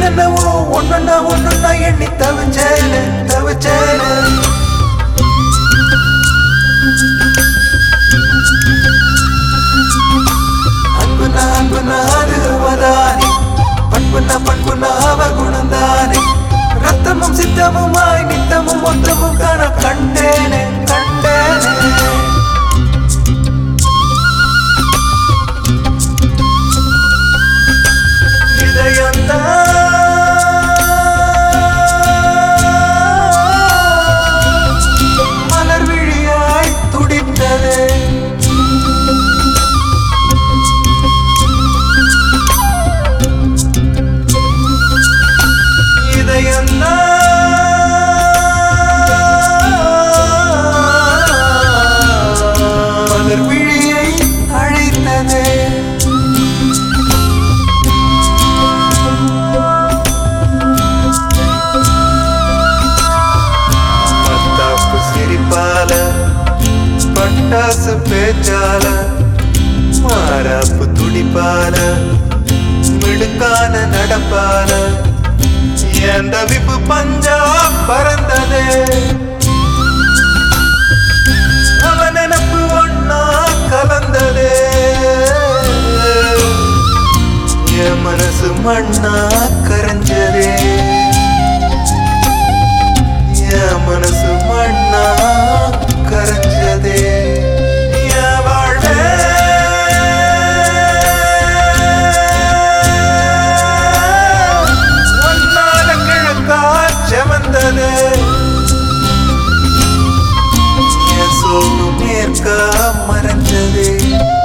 என்னென்னவோ ஒன்னொன்னா ஒன்னொன்னா எண்ணி தவிச்சேனே தவிச்சேனே அன்புனா அன்புனா அது அவதானே பண்புனா பண்புனா அவ குணந்தானே ரத்தமும் சித்தமுமாய் நித்தமும் மொத்தமும் காண கண்டேனே கண்டேனே இதயந்தான் மலர் விழியாய் துடித்தது இதயந்தான் மலர் விழியை அழைத்ததே மத்தாப்பு சிரிப்பால பட்டாசு பேச்சால மாறாப்பு துடிப்பால மிடுக்கான நடப்பால என் தவிப்பு பஞ்சா பறந்ததே அவன் நினப்பு ஒன்னா கலந்ததே என் மனசு மண்ணா கரைஞ்சதே என் மனசு மண்ணா கரைஞ்சதே என் வாழ்வே ஒன்னால கிழக்கா செவந்ததே என் சோகம் மேற்கா மறைஞ்சதே